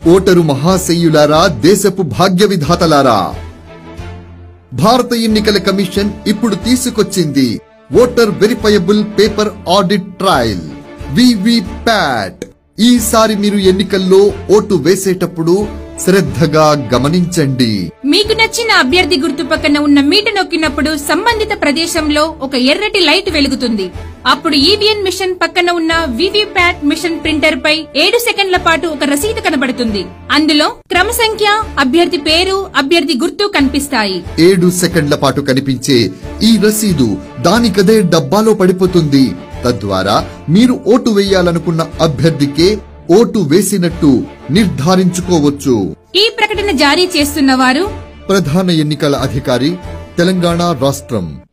voter మహాశయ్యులారా దేశపు భాగ్య విధాతలారా భారత ఎన్నికల కమిషన్ ఇప్పుడు తీసుకొచ్చింది voter verifiable paper audit trail VVPAT ఈసారి మీరు ఎన్నికల్లో ఓటు వేసేటప్పుడు శ్రద్ధగా గమనించండి మీకు నచ్చిన అభ్యర్థి గుర్తు పక్కన ఉన్న మీట నొక్కినప్పుడు సంబంధిత ప్రదేశంలో ఒక ఎర్రటి లైట్ వెలుగుతుంది అప్పుడు ఈవీఎన్ మిషన్ పక్కన ఉన్న వివిప్యాట్ మిషన్ ప్రింటర్ పై ఏడు సెకండ్ల పాటు ఒక రసీదు కనబడుతుంది అందులో క్రమ సంఖ్య అభ్యర్థి పేరు అభ్యర్థి గుర్తు కనిపిస్తాయి ఏడు సెకండ్ల పాటు కనిపించే ఈ రసీదు దానికదే డబ్బాలో పడిపోతుంది తద్వారా మీరు ఓటు వేయాలనుకున్న అభ్యర్థికే ఓటు వేసినట్టు నిర్ధారించుకోవచ్చు ఈ ప్రకటన జారీ చేస్తున్న వారు ప్రధాన ఎన్నికల అధికారి తెలంగాణ రాష్ట్రం